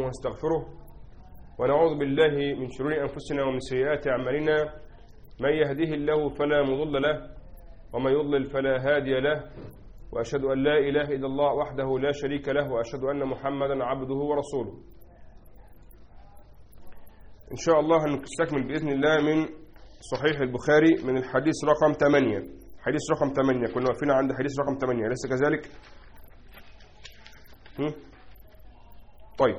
ونستغفره ونعوذ بالله من شرور أنفسنا ومن سيئات أعمالنا من يهده الله فلا مضل له ومن يضلل فلا هادي له وأشهد أن لا إله إلا الله وحده لا شريك له وأشهد أن محمدا عبده ورسوله إن شاء الله هنستكمل بإذن الله من صحيح البخاري من الحديث رقم 8 حديث رقم 8 كنا واقفين عند حديث رقم 8 أليس كذلك؟ هم؟ طيب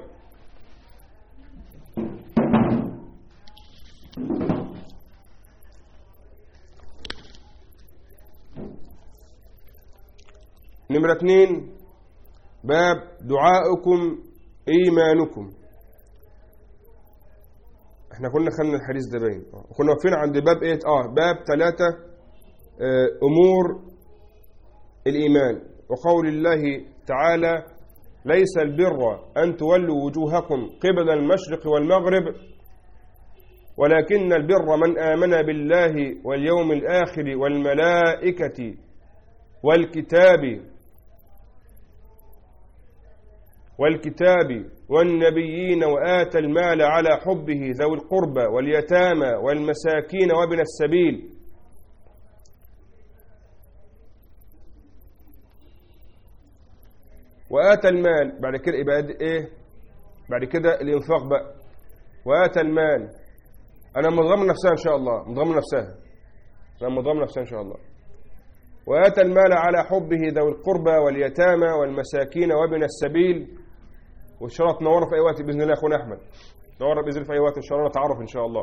نمرة اثنين باب دعاؤكم إيمانكم احنا كنا خدنا الحديث ده باين كنا واقفين عند باب ايه اه باب ثلاثة آه امور الايمان وقول الله تعالى ليس البر ان تولوا وجوهكم قبل المشرق والمغرب ولكن البر من آمن بالله واليوم الآخر والملائكة والكتاب والكتاب والنبيين وآتى المال على حبه ذوي القربى واليتامى والمساكين وابن السبيل وآتى المال بعد كده يبقى ايه بعد كده الانفاق بقى وآتى المال انا مضمن نفسها ان شاء الله مضمن نفسها انا مضمن نفسها ان شاء الله وآتى المال على حبه ذوي القربى واليتامى والمساكين وابن السبيل وان شاء الله تنور في اي وقت باذن الله يا اخونا احمد تنور باذن الله في اي وقت ان شاء الله نتعرف ان شاء الله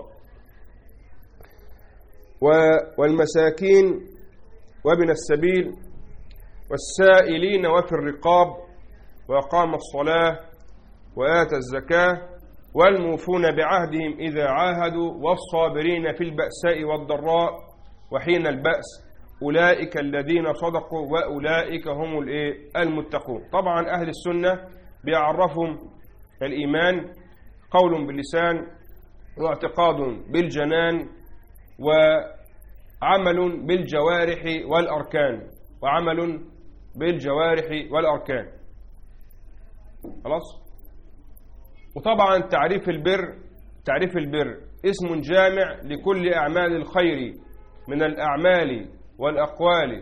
و والمساكين وابن السبيل والسائلين وفي الرقاب وأقام الصلاة وآتى الزكاة والموفون بعهدهم إذا عاهدوا والصابرين في البأساء والضراء وحين البأس أولئك الذين صدقوا وأولئك هم المتقون طبعا أهل السنة بيعرفهم الإيمان قول باللسان واعتقاد بالجنان وعمل بالجوارح والأركان وعمل بالجوارح والأركان خلاص وطبعا تعريف البر تعريف البر اسم جامع لكل أعمال الخير من الأعمال والأقوال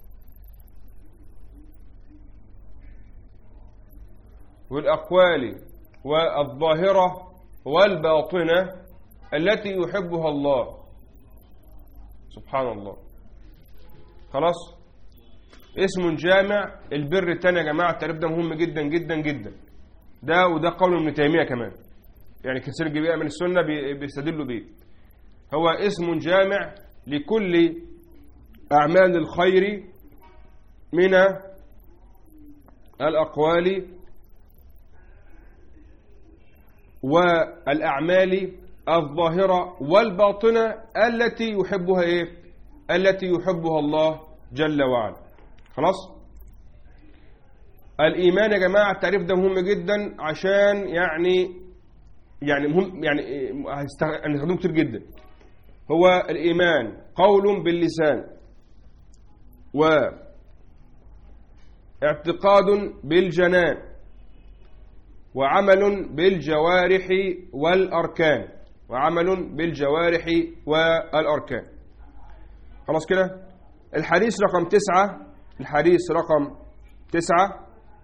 والأقوال والظاهرة والباطنة التي يحبها الله سبحان الله خلاص اسم جامع البر التاني يا جماعة التعريف ده مهم جدا جدا جدا ده وده قول ابن تيمية كمان يعني كثير جبيئة من السنة بيستدلوا بيه هو اسم جامع لكل أعمال الخير من الأقوال والأعمال الظاهرة والباطنة التي يحبها إيه؟ التي يحبها الله جل وعلا خلاص الإيمان يا جماعة التعريف ده مهم جدا عشان يعني يعني مهم يعني هنستخدمه كتير جدا هو الإيمان قول باللسان واعتقاد بالجنان وعمل بالجوارح والأركان وعمل بالجوارح والأركان خلاص كده الحديث رقم تسعة الحديث رقم تسعة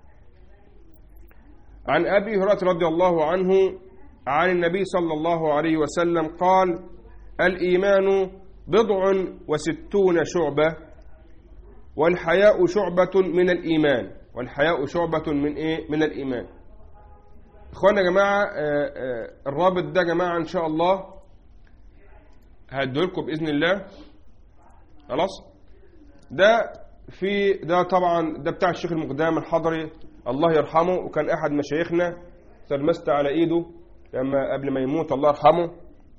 عن أبي هريرة رضي الله عنه عن النبي صلى الله عليه وسلم قال الإيمان بضع وستون شعبة والحياء شعبة من الإيمان والحياء شعبة من إيه؟ من الإيمان إخوانا يا جماعة آآ آآ الرابط ده يا جماعة إن شاء الله هدولكم بإذن الله خلاص ده في ده طبعا ده بتاع الشيخ المقدام الحضري الله يرحمه وكان أحد مشايخنا تلمست على إيده لما قبل ما يموت الله يرحمه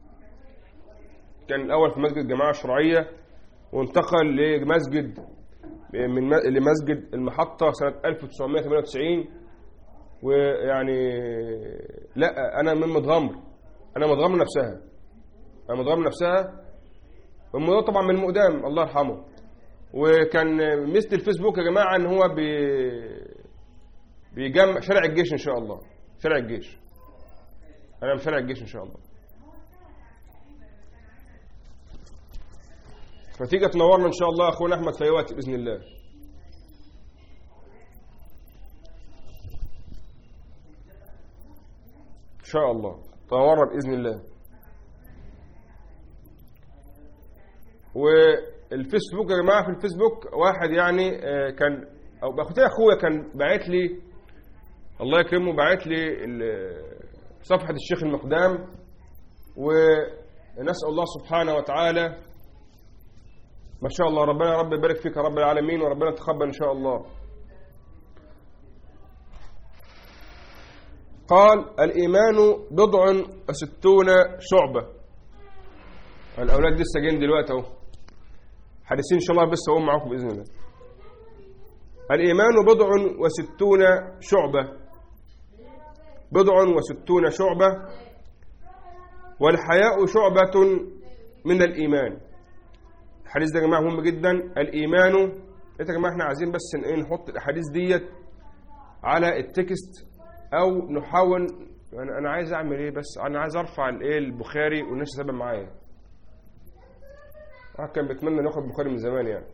كان الأول في مسجد الجماعة الشرعية وانتقل لمسجد من لمسجد المحطة سنة 1998 ويعني لا أنا من متغمر أنا متغمر نفسها أنا متغمر نفسها والموضوع طبعا من المقدام الله يرحمه وكان مثل الفيسبوك يا جماعة ان هو بي بيجمع شارع الجيش ان شاء الله شارع الجيش انا في شارع الجيش ان شاء الله فتيجي تنورنا ان شاء الله اخونا احمد في اي وقت باذن الله ان شاء الله تنورنا باذن الله والفيسبوك يا جماعه في الفيسبوك واحد يعني آه، كان او اخويا اخويا كان باعت لي الله يكرمه باعت لي ال- صفحه الشيخ المقدام ونسال الله سبحانه وتعالى ما شاء الله ربنا يا رب يبارك فيك يا رب العالمين وربنا يتقبل ان شاء الله قال الإيمان بضع وستون شعبة الأولاد لسه جايين دلوقتي أهو حديثين إن شاء الله بس أقوم معاكم بإذن الله الإيمان بضع وستون شعبة بضع وستون شعبة والحياء شعبة من الإيمان الحديث ده يا جماعة مهم جدا الإيمان يا جماعة احنا عايزين بس إن إيه نحط الأحاديث ديت على التكست او نحاول انا انا عايز اعمل ايه بس انا عايز ارفع الايه البخاري والناس تتابع معايا واحد كان بيتمنى ناخد البخاري من زمان يعني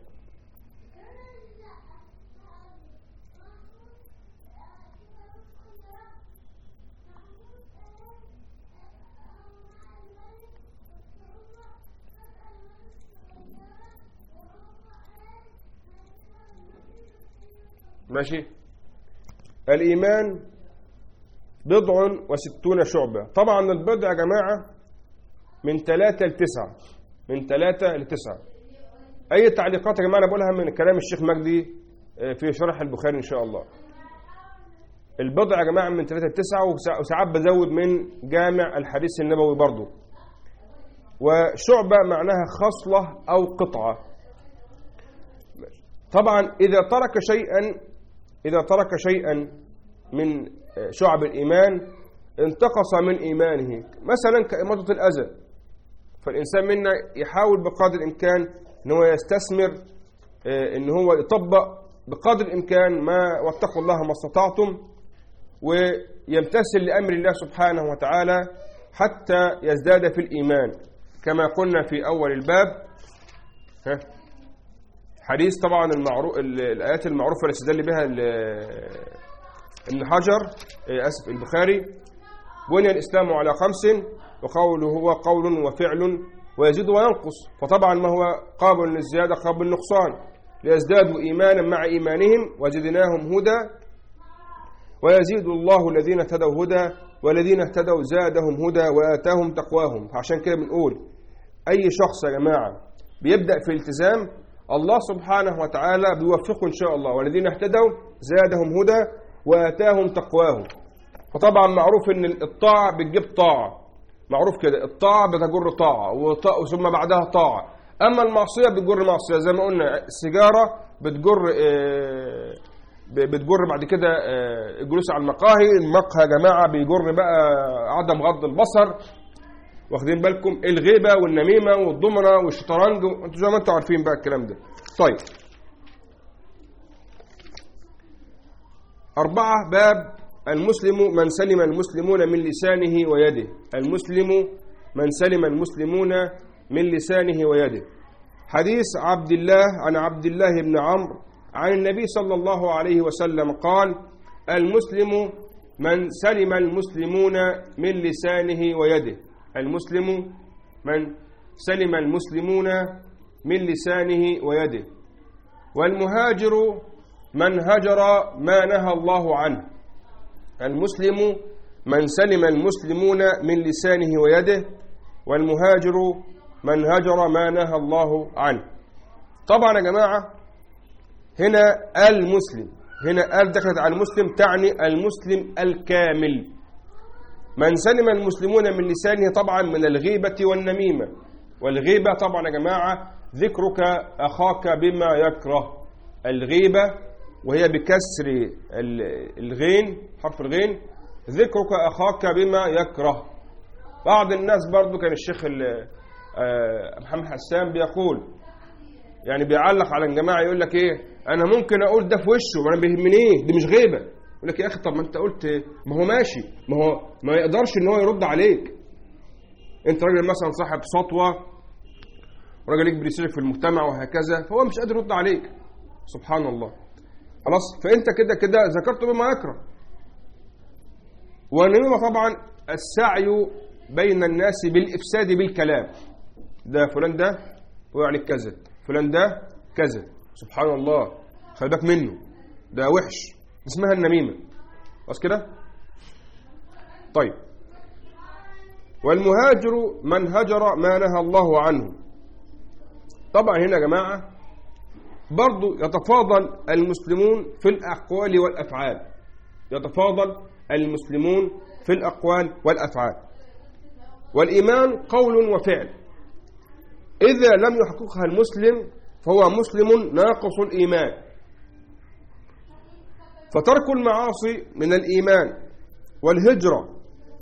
ماشي الإيمان بضع وستون شعبة طبعا البضع يا جماعة من ثلاثة لتسعة من ثلاثة لتسعة أي تعليقات يا جماعة أنا بقولها من كلام الشيخ مجدي في شرح البخاري إن شاء الله البضع يا جماعة من ثلاثة لتسعة وساعات بزود من جامع الحديث النبوي برضو وشعبة معناها خصلة أو قطعة طبعا إذا ترك شيئا إذا ترك شيئا من شعب الإيمان انتقص من إيمانه مثلا كإماطة الأذى فالإنسان منا يحاول بقدر الإمكان أن هو يستثمر أن هو يطبق بقدر الإمكان ما واتقوا الله ما استطعتم ويمتثل لأمر الله سبحانه وتعالى حتى يزداد في الإيمان كما قلنا في أول الباب ها حديث طبعا المعروف الآيات المعروفة اللي استدل بها ابن حجر أسف البخاري بني الإسلام على خمس وقوله هو قول وفعل ويزيد وينقص فطبعا ما هو قابل للزيادة قابل للنقصان ليزدادوا إيمانا مع إيمانهم وزدناهم هدى ويزيد الله الذين اهتدوا هدى والذين اهتدوا زادهم هدى وآتاهم تقواهم فعشان كده بنقول أي شخص يا جماعة بيبدأ في التزام الله سبحانه وتعالى بيوفقه إن شاء الله والذين اهتدوا زادهم هدى وآتاهم تقواهم فطبعا معروف ان الطاعة بتجيب طاعة معروف كده الطاعة بتجر طاعة ثم بعدها طاعة أما المعصية بتجر معصية زي ما قلنا السيجارة بتجر بتجر بعد كده الجلوس على المقاهي المقهى يا جماعة بيجر بقى عدم غض البصر واخدين بالكم الغيبة والنميمة والضمنة والشطرنج انتوا زي ما انتوا عارفين بقى الكلام ده طيب أربعة باب المسلم من سلم المسلمون من لسانه ويده المسلم من سلم المسلمون من لسانه ويده حديث عبد الله عن عبد الله بن عمرو عن النبي صلى الله عليه وسلم قال المسلم من سلم المسلمون من لسانه ويده المسلم من سلم المسلمون من لسانه ويده والمهاجر من هجر ما نهى الله عنه المسلم من سلم المسلمون من لسانه ويده والمهاجر من هجر ما نهى الله عنه طبعا يا جماعة هنا المسلم هنا ال دخلت على المسلم تعني المسلم الكامل من سلم المسلمون من لسانه طبعا من الغيبة والنميمة والغيبة طبعا يا جماعة ذكرك أخاك بما يكره الغيبة وهي بكسر الغين حرف الغين ذكرك أخاك بما يكره بعض الناس برضو كان الشيخ محمد حسان بيقول يعني بيعلق على الجماعة يقول لك ايه انا ممكن اقول ده في وشه وانا بيهمني ايه دي مش غيبة يقول لك يا اخي طب ما انت قلت ما هو ماشي ما هو ما يقدرش ان هو يرد عليك انت راجل مثلا صاحب سطوه راجل ليك بريسيرك في المجتمع وهكذا فهو مش قادر يرد عليك سبحان الله خلاص فانت كده كده ذكرت بما يكره والنميمه طبعا السعي بين الناس بالافساد بالكلام ده فلان ده وقع عليك كذا فلان ده كذا سبحان الله خلي بالك منه ده وحش اسمها النميمه بس كده طيب والمهاجر من هجر ما نهى الله عنه طبعا هنا يا جماعه برضو يتفاضل المسلمون في الاقوال والافعال يتفاضل المسلمون في الاقوال والافعال والايمان قول وفعل اذا لم يحققها المسلم فهو مسلم ناقص الايمان فترك المعاصي من الايمان والهجره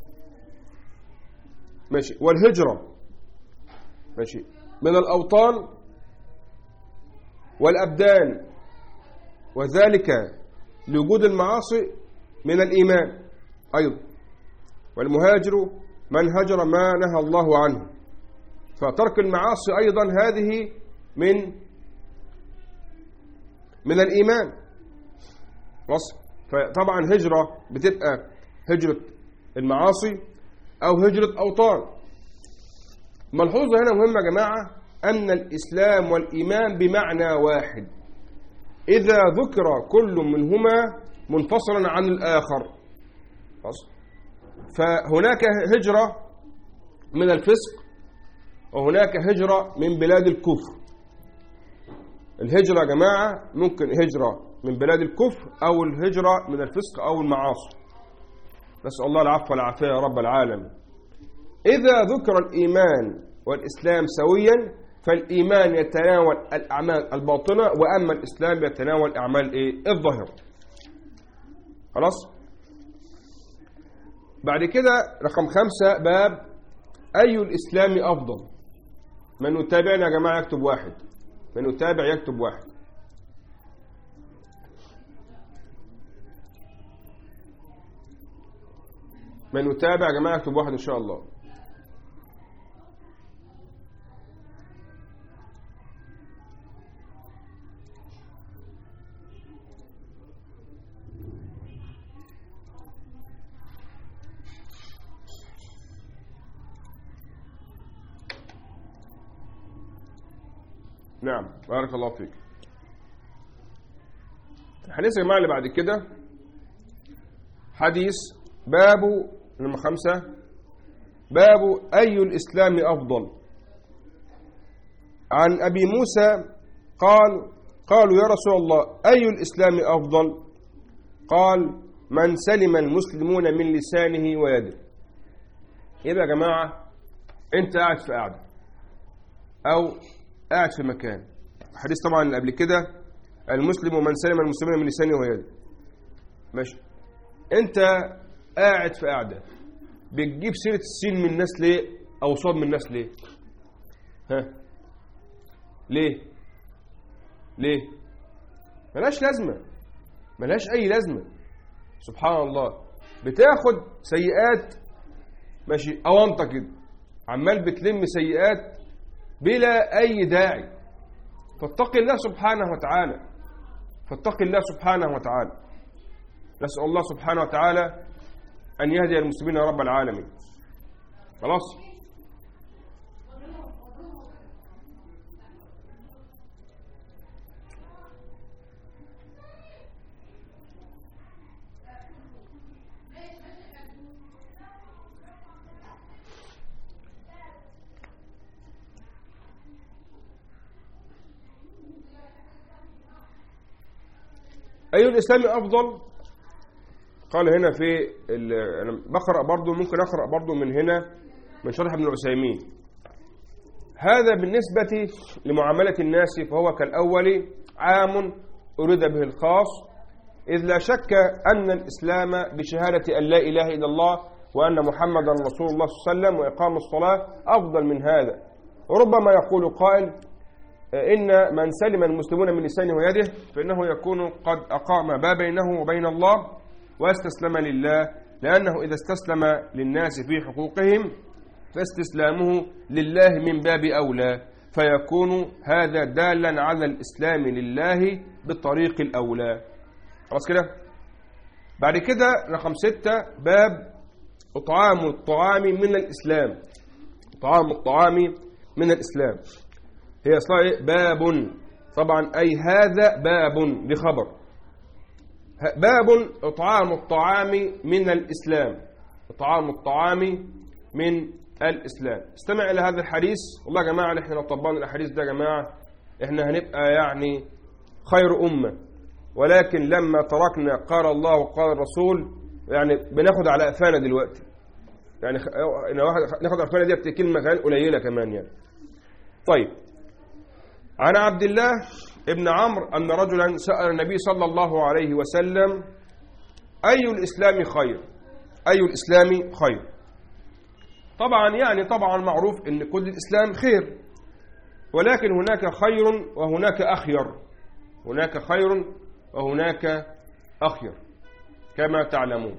ماشي والهجره ماشي من الاوطان والابدان وذلك لوجود المعاصي من الايمان ايضا والمهاجر من هجر ما نهى الله عنه فترك المعاصي ايضا هذه من من الايمان وصف فطبعا هجره بتبقى هجره المعاصي او هجره اوطان ملحوظه هنا مهمه يا جماعه ان الاسلام والايمان بمعنى واحد اذا ذكر كل منهما منفصلا عن الاخر وصف فهناك هجره من الفسق وهناك هجره من بلاد الكفر الهجرة يا جماعة ممكن هجرة من بلاد الكفر أو الهجرة من الفسق أو المعاصي نسأل الله العفو والعافية يا رب العالمين إذا ذكر الإيمان والإسلام سويا فالإيمان يتناول الأعمال الباطنة وأما الإسلام يتناول الأعمال إيه؟ الظاهرة خلاص بعد كده رقم خمسة باب أي الإسلام أفضل من يتابعنا يا جماعة يكتب واحد من يتابع يكتب واحد من يتابع يا جماعة يكتب واحد إن شاء الله نعم بارك الله فيك الحديث يا جماعة اللي بعد كده حديث باب نمرة خمسة باب أي الإسلام أفضل عن أبي موسى قال قالوا يا رسول الله أي الإسلام أفضل قال من سلم المسلمون من لسانه ويده يبقى يا جماعة أنت قاعد في قاعدة أو قاعد في مكان حديث طبعا اللي قبل كده المسلم ومن سلم المسلمين من لسانه ويده ماشي انت قاعد في قاعده بتجيب سيره السين من الناس ليه او صاد من الناس ليه ها ليه ليه ملاش لازمه ملاش اي لازمه سبحان الله بتاخد سيئات ماشي اوانطه كده عمال بتلم سيئات بلا أي داعي فاتق الله سبحانه وتعالى فاتق الله سبحانه وتعالى نسأل الله سبحانه وتعالى أن يهدي المسلمين يا رب العالمين خلاص أي الإسلام أفضل قال هنا في أنا بقرأ برضو ممكن أقرأ برضو من هنا من شرح ابن العثيمين هذا بالنسبة لمعاملة الناس فهو كالأول عام أريد به الخاص إذ لا شك أن الإسلام بشهادة أن لا إله إلا الله وأن محمدا رسول الله صلى الله عليه وسلم وإقام الصلاة أفضل من هذا وربما يقول قائل إن من سلم المسلمون من لسانه ويده فإنه يكون قد أقام ما بينه وبين الله واستسلم لله لأنه إذا استسلم للناس في حقوقهم فاستسلامه لله من باب أولى فيكون هذا دالا على الإسلام لله بالطريق الأولى خلاص كده بعد كده رقم ستة باب إطعام الطعام من الإسلام إطعام الطعام من الإسلام هي أصلا إيه؟ باب طبعا أي هذا باب بخبر باب إطعام الطعام من الإسلام إطعام الطعام من الإسلام استمع إلى هذا الحديث والله يا جماعة إحنا لو طبقنا الحديث ده يا جماعة إحنا هنبقى يعني خير أمة ولكن لما تركنا قال الله وقال الرسول يعني بناخد على قفانا دلوقتي يعني خ... إن واحد ناخد على قفانا دي كلمة كمان قليلة كمان يعني طيب عن عبد الله ابن عمرو أن رجلا سأل النبي صلى الله عليه وسلم أي الإسلام خير أي الإسلام خير طبعا يعني طبعا معروف ان كل الاسلام خير ولكن هناك خير وهناك اخير هناك خير وهناك اخير كما تعلمون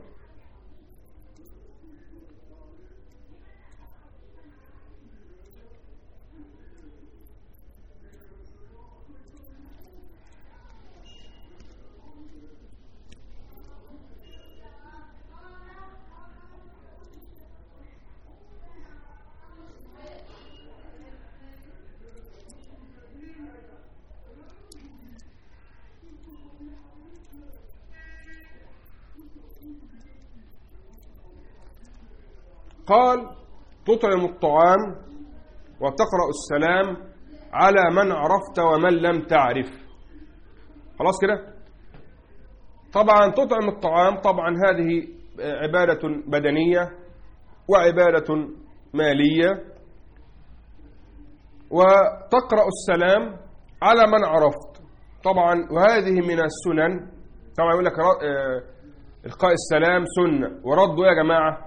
قال تطعم الطعام وتقرأ السلام على من عرفت ومن لم تعرف خلاص كده طبعا تطعم الطعام طبعا هذه عبادة بدنية وعبادة مالية وتقرأ السلام على من عرفت طبعا وهذه من السنن طبعا يقول لك إلقاء السلام سنة ورده يا جماعة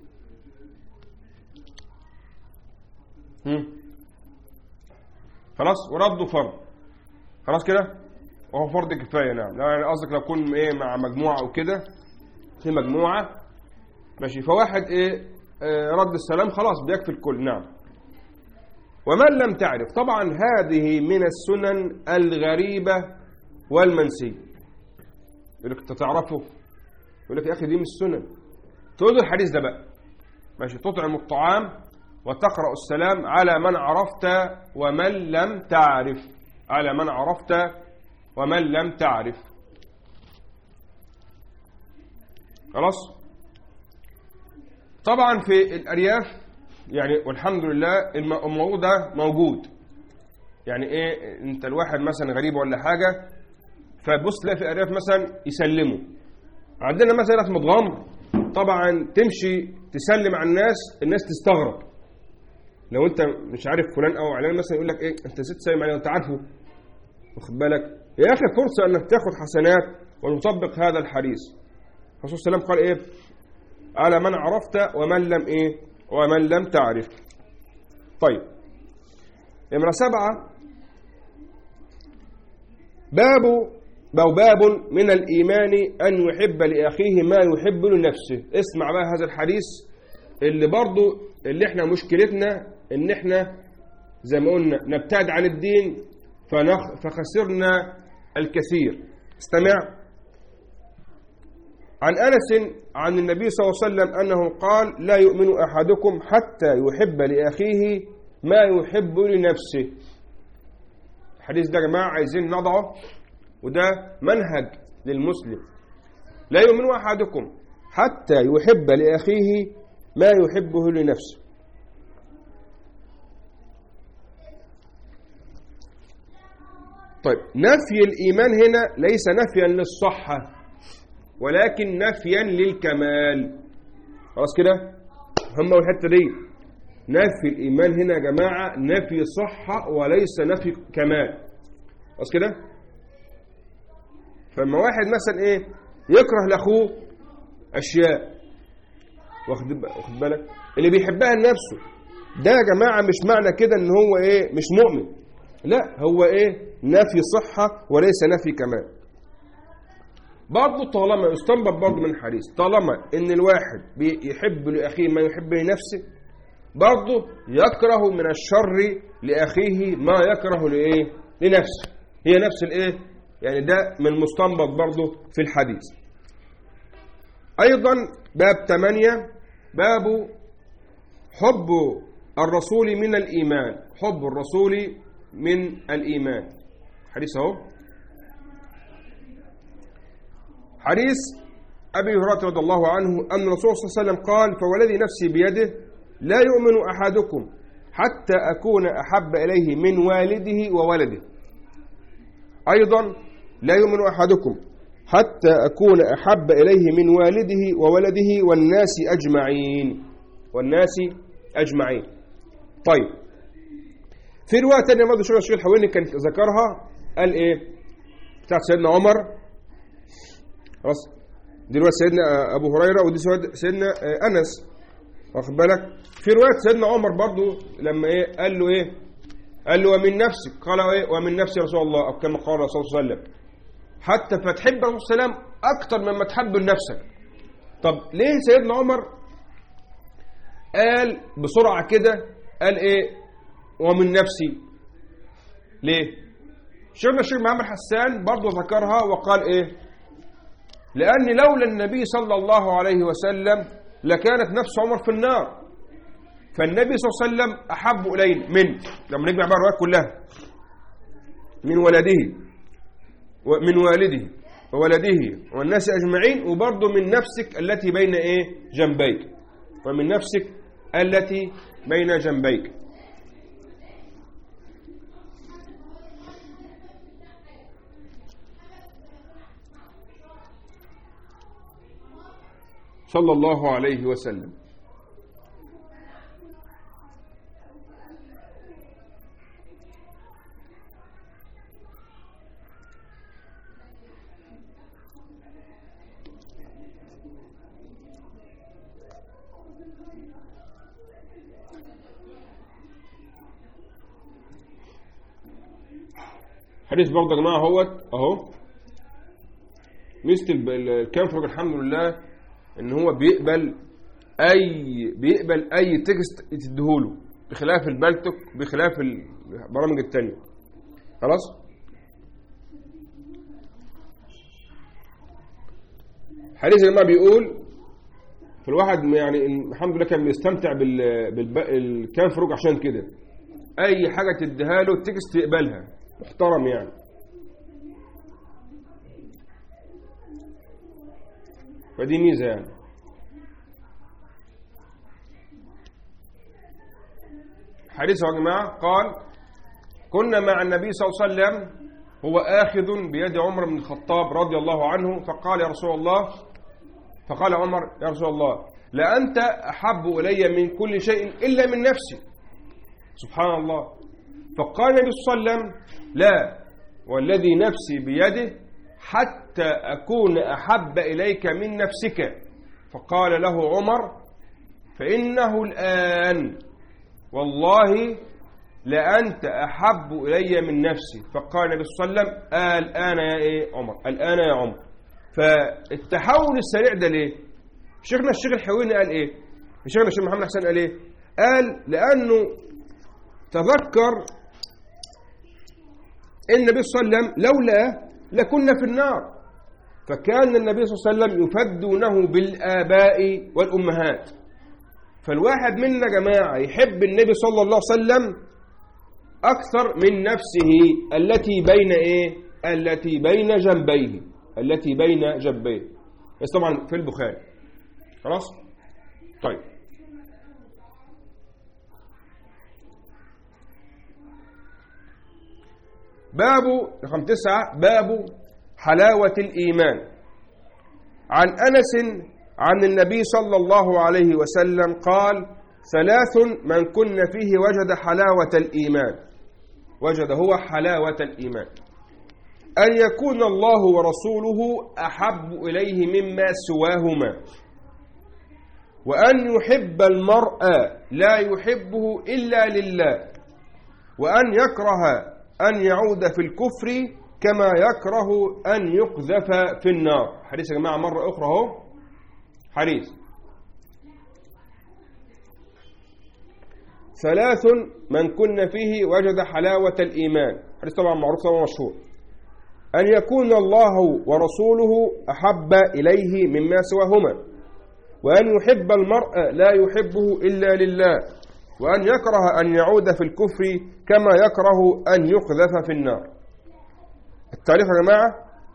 هم. خلاص ورده فرض خلاص كده وهو فرض كفايه نعم يعني قصدك لو كن ايه مع مجموعه او كده في مجموعه ماشي فواحد ايه آه رد السلام خلاص بيكفي الكل نعم ومن لم تعرف طبعا هذه من السنن الغريبه والمنسيه يقول لك انت تعرفه يقول لك يا اخي دي من السنن تقول له الحديث ده بقى ماشي تطعم الطعام وتقرأ السلام على من عرفت ومن لم تعرف على من عرفت ومن لم تعرف خلاص طبعا في الأرياف يعني والحمد لله الموضوع ده موجود يعني ايه انت الواحد مثلا غريب ولا حاجة فبص تلاقي في الأرياف مثلا يسلموا عندنا مثلا في متغمر طبعا تمشي تسلم على الناس الناس تستغرب لو انت مش عارف فلان او علان مثلا يقول لك ايه انت ست سايم عليه انت عارفه واخد بالك يا اخي فرصه انك تاخد حسنات ونطبق هذا الحديث الرسول صلى الله عليه وسلم قال ايه على من عرفت ومن لم ايه ومن لم تعرف طيب نمرة سبعة باب أو باب من الإيمان أن يحب لأخيه ما يحب لنفسه اسمع بقى هذا الحديث اللي برضو اللي احنا مشكلتنا ان احنا زي ما قلنا نبتعد عن الدين فنخ فخسرنا الكثير استمع عن أنس عن النبي صلى الله عليه وسلم أنه قال لا يؤمن أحدكم حتى يحب لأخيه ما يحب لنفسه الحديث ده يا جماعة عايزين نضعه وده منهج للمسلم لا يؤمن أحدكم حتى يحب لأخيه ما يحبه لنفسه طيب نفي الإيمان هنا ليس نفيا للصحة ولكن نفيا للكمال خلاص كده هم الحتة دي نفي الإيمان هنا يا جماعة نفي صحة وليس نفي كمال خلاص كده فلما واحد مثلا ايه يكره لاخوه اشياء واخد بالك اللي بيحبها لنفسه ده يا جماعه مش معنى كده ان هو ايه مش مؤمن لا هو ايه نفي صحه وليس نفي كمال برضه طالما يستنبط برضه من الحديث طالما ان الواحد بيحب لاخيه ما يحب لنفسه برضه يكره من الشر لاخيه ما يكره لايه لنفسه هي نفس الايه يعني ده من مستنبط برضه في الحديث ايضا باب 8 باب حب الرسول من الايمان حب الرسول من الايمان حديث اهو حديث أبي هريرة رضي الله عنه أن الرسول صلى الله عليه وسلم قال فوالذي نفسي بيده لا يؤمن أحدكم حتى أكون أحب إليه من والده وولده أيضا لا يؤمن أحدكم حتى أكون أحب إليه من والده وولده والناس أجمعين والناس أجمعين طيب في رواية تانية برضه شيخ الشيخ الحويني كان ذكرها قال إيه بتاعت سيدنا عمر خلاص دي روايه سيدنا ابو هريره ودي سيدنا انس واخد بالك في روايه سيدنا عمر برضو لما ايه قال له ايه قال له ومن نفسك قال ايه ومن نفسي يا رسول الله او كما قال الرسول صلى الله عليه وسلم حتى فتحب الرسول صلى الله عليه وسلم اكثر مما تحب لنفسك طب ليه سيدنا عمر قال بسرعه كده قال ايه ومن نفسي ليه شيخنا الشيخ محمد حسان برضه ذكرها وقال ايه لأن لولا النبي صلى الله عليه وسلم لكانت نفس عمر في النار فالنبي صلى الله عليه وسلم أحب إلينا من لما نجمع بقى الروايات كلها من ولده ومن والده وولده والناس أجمعين وبرضه من نفسك التي بين إيه جنبيك ومن نفسك التي بين جنبيك صلى الله عليه وسلم حديث برضه يا جماعه اهوت اهو مثل الكنفر الحمد لله ان هو بيقبل اي بيقبل اي تكست تديهوله بخلاف البلتك بخلاف البرامج التانية خلاص حديث ما بيقول فالواحد يعني الحمد لله كان بيستمتع بال بالكان عشان كده اي حاجه تديها له التكست يقبلها محترم يعني فدي ميزة يعني حديث يا جماعة قال كنا مع النبي صلى الله عليه وسلم هو آخذ بيد عمر بن الخطاب رضي الله عنه فقال يا رسول الله فقال عمر يا رسول الله لأنت أحب إلي من كل شيء إلا من نفسي سبحان الله فقال النبي صلى الله عليه وسلم لا والذي نفسي بيده حتى أكون أحب إليك من نفسك فقال له عمر فإنه الآن والله لأنت أحب إلي من نفسي فقال النبي صلى الله عليه وسلم آه الآن يا إيه عمر الآن يا عمر فالتحول السريع ده ليه شيخنا الشيخ الحويني قال إيه شيخنا الشيخ محمد حسن قال إيه قال لأنه تذكر النبي صلى الله عليه وسلم لولا لكنا في النار فكان النبي صلى الله عليه وسلم يفدونه بالآباء والأمهات فالواحد منا جماعة يحب النبي صلى الله عليه وسلم أكثر من نفسه التي بين إيه؟ التي بين جنبيه التي بين جنبيه بس طبعا في البخاري خلاص طيب باب رقم تسعة باب حلاوة الإيمان عن أنس عن النبي صلى الله عليه وسلم قال ثلاث من كن فيه وجد حلاوة الإيمان وجد هو حلاوة الإيمان أن يكون الله ورسوله أحب إليه مما سواهما وأن يحب المرء لا يحبه إلا لله وأن يكره أن يعود في الكفر كما يكره أن يقذف في النار حديث يا جماعة مرة أخرى اهو حديث ثلاث من كن فيه وجد حلاوة الإيمان حديث طبعا معروف طبعا مشهور أن يكون الله ورسوله أحب إليه مما سواهما وأن يحب المرء لا يحبه إلا لله وأن يكره أن يعود في الكفر كما يكره أن يقذف في النار التعريف يا جماعة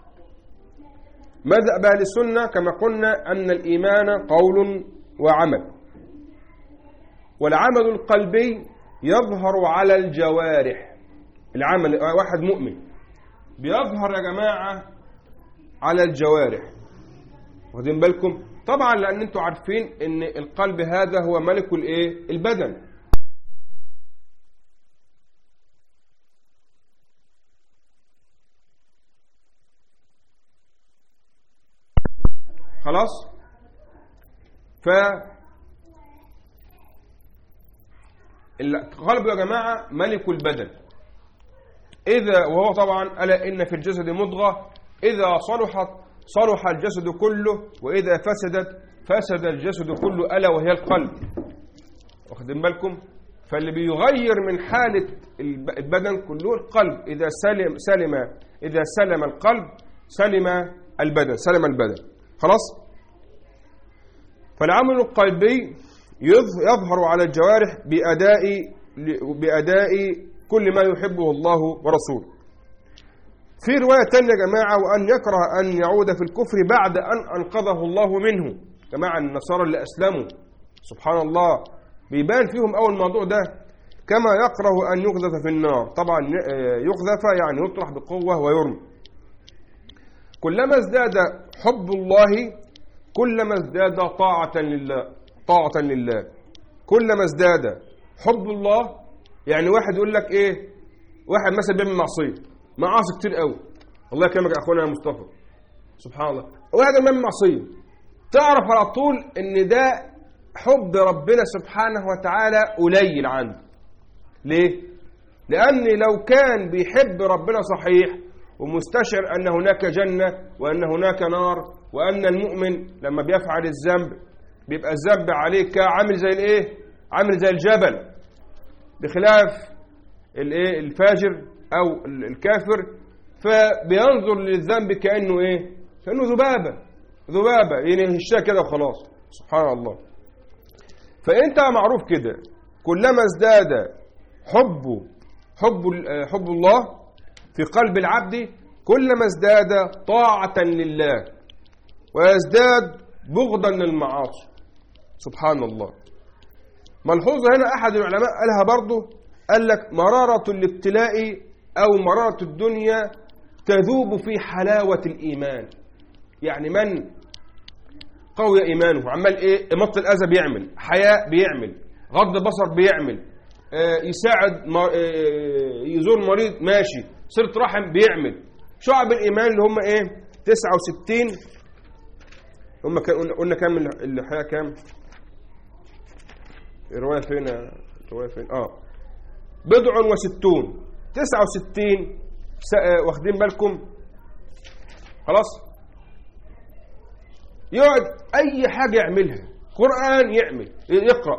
مذهب أهل السنة كما قلنا أن الإيمان قول وعمل والعمل القلبي يظهر على الجوارح العمل واحد مؤمن بيظهر يا جماعة على الجوارح واخدين بالكم طبعا لأن انتوا عارفين ان القلب هذا هو ملك الايه البدن خلاص ف القلب يا جماعة ملك البدن إذا وهو طبعا ألا إن في الجسد مضغة إذا صلحت صلح الجسد كله وإذا فسدت فسد الجسد كله ألا وهي القلب واخدين بالكم فاللي بيغير من حالة البدن كله القلب إذا سلم سلم إذا سلم القلب سلم البدن سلم البدن خلاص فالعمل القلبي يظهر على الجوارح بأداء بأداء كل ما يحبه الله ورسوله في رواية تانية يا جماعة وأن يكره أن يعود في الكفر بعد أن أنقذه الله منه جماعة النصارى اللي أسلموا سبحان الله بيبان فيهم أول الموضوع ده كما يكره أن يقذف في النار طبعا يقذف يعني يطرح بقوة ويرمى كلما ازداد حب الله كلما ازداد طاعة لله طاعة لله كلما ازداد حب الله يعني واحد يقول لك ايه واحد مثلا بيعمل معصيه معاصي كتير قوي الله يكرمك يا اخونا يا مصطفى سبحان الله واحد بيعمل معصيه تعرف على طول ان ده حب ربنا سبحانه وتعالى قليل عنده ليه لان لو كان بيحب ربنا صحيح ومستشعر ان هناك جنه وان هناك نار وان المؤمن لما بيفعل الذنب بيبقى الذنب عليه عامل زي الايه عامل زي الجبل بخلاف الايه الفاجر او الكافر فبينظر للذنب كانه ايه كانه ذبابه ذبابه يعني هشاه كده وخلاص سبحان الله فانت معروف كده كلما ازداد حب حب حب الله في قلب العبد كلما ازداد طاعة لله ويزداد بغضا للمعاصي سبحان الله ملحوظة هنا أحد العلماء قالها برضه قال لك مرارة الابتلاء أو مرارة الدنيا تذوب في حلاوة الإيمان يعني من قوي إيمانه عمال إيه مط الأذى بيعمل حياء بيعمل غض بصر بيعمل آه يساعد مر... آه يزور مريض ماشي صلة رحم بيعمل شعب الإيمان اللي هم إيه 69 هم قلنا كام الحياة كام الرواية فين الرواية فين اه بضع وستون تسعة وستين واخدين بالكم خلاص يقعد اي حاجة يعملها قرآن يعمل يقرأ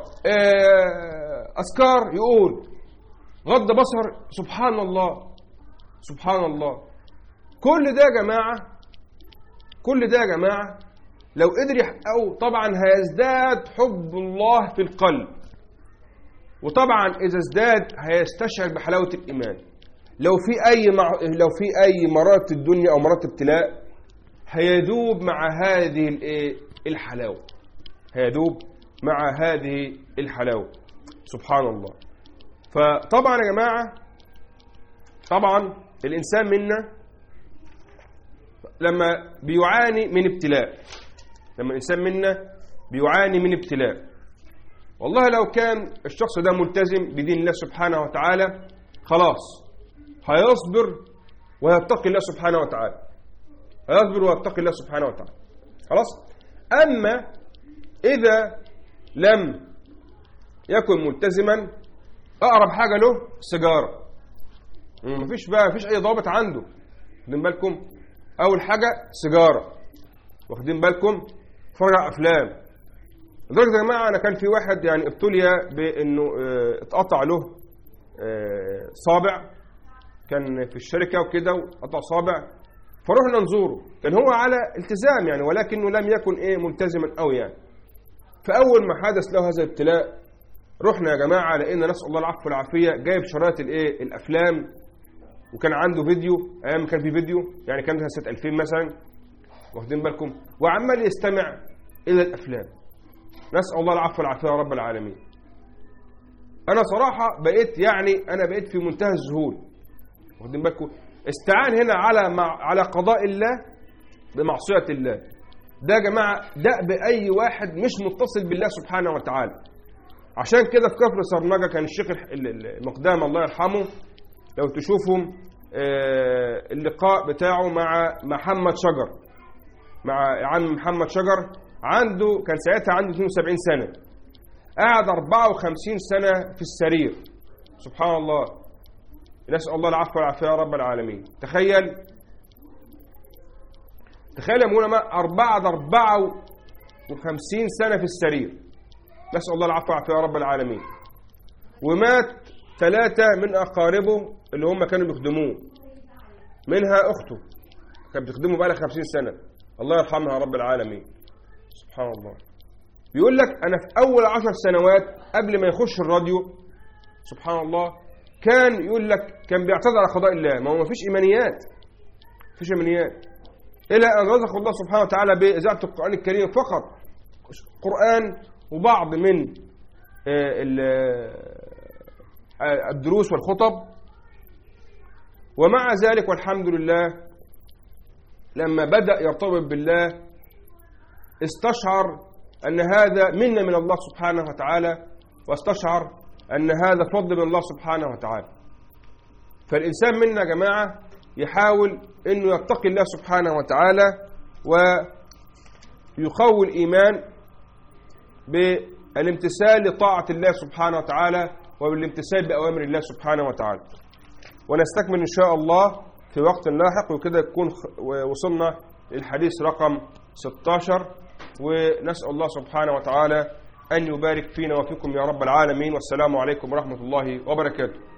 أذكار يقول غض بصر سبحان الله سبحان الله كل ده يا جماعة كل ده يا جماعة لو قدر أو طبعا هيزداد حب الله في القلب وطبعا إذا ازداد هيستشعر بحلاوة الإيمان لو في أي مع... لو في أي مرات الدنيا أو مرات ابتلاء هيذوب مع هذه الإيه؟ الحلاوة هيذوب مع هذه الحلاوة سبحان الله فطبعا يا جماعة طبعا الإنسان منا لما بيعاني من ابتلاء لما الإنسان منا بيعاني من ابتلاء والله لو كان الشخص ده ملتزم بدين الله سبحانه وتعالى خلاص هيصبر ويتقي الله سبحانه وتعالى هيصبر ويتقي الله سبحانه وتعالى خلاص أما إذا لم يكن ملتزما أقرب حاجة له سيجارة مفيش بقى مفيش أي ضابط عنده واخدين بالكم اول حاجه سيجاره واخدين بالكم اتفرج على افلام لدرجه يا جماعه انا كان في واحد يعني ابتلي بانه اه اتقطع له اه صابع كان في الشركه وكده وقطع صابع فرحنا نزوره كان هو على التزام يعني ولكنه لم يكن ايه ملتزما قوي يعني فاول ما حدث له هذا الابتلاء رحنا يا جماعه لقينا نسال الله العفو والعافيه جايب شرايط الايه الافلام وكان عنده فيديو ايام كان في فيديو يعني كان مثلا سنه 2000 مثلا واخدين بالكم وعمال يستمع الى الافلام نسال الله العفو والعافيه يا رب العالمين انا صراحه بقيت يعني انا بقيت في منتهى الذهول واخدين بالكم استعان هنا على مع على قضاء الله بمعصيه الله ده يا جماعه دأب اي واحد مش متصل بالله سبحانه وتعالى عشان كده في كفر سرنجة كان الشيخ المقدام الله يرحمه لو تشوفهم اللقاء بتاعه مع محمد شجر مع عم محمد شجر عنده كان ساعتها عنده 72 سنة قعد 54 سنة في السرير سبحان الله نسأل الله العفو والعافية يا رب العالمين تخيل تخيل يا مولانا بعد 54 سنة في السرير نسأل الله العفو والعافية يا رب العالمين ومات ثلاثة من أقاربه اللي هم كانوا بيخدموه منها أخته كانت بتخدمه بقى لها 50 سنة الله يرحمها يا رب العالمين سبحان الله بيقول لك أنا في أول عشر سنوات قبل ما يخش الراديو سبحان الله كان يقول لك كان بيعتذر على قضاء الله ما هو ما فيش إيمانيات فيش إيمانيات إلى أن رزق الله سبحانه وتعالى بإذاعة القرآن الكريم فقط قرآن وبعض من الدروس والخطب ومع ذلك والحمد لله لما بدأ يرتبط بالله استشعر أن هذا منا من الله سبحانه وتعالى واستشعر أن هذا فضل من الله سبحانه وتعالى فالإنسان منا يا جماعة يحاول أنه يتقي الله سبحانه وتعالى ويقوي الإيمان بالامتثال لطاعة الله سبحانه وتعالى وبالامتثال بأوامر الله سبحانه وتعالى ونستكمل إن شاء الله في وقت لاحق وكده يكون وصلنا للحديث رقم 16 ونسأل الله سبحانه وتعالى أن يبارك فينا وفيكم يا رب العالمين والسلام عليكم ورحمة الله وبركاته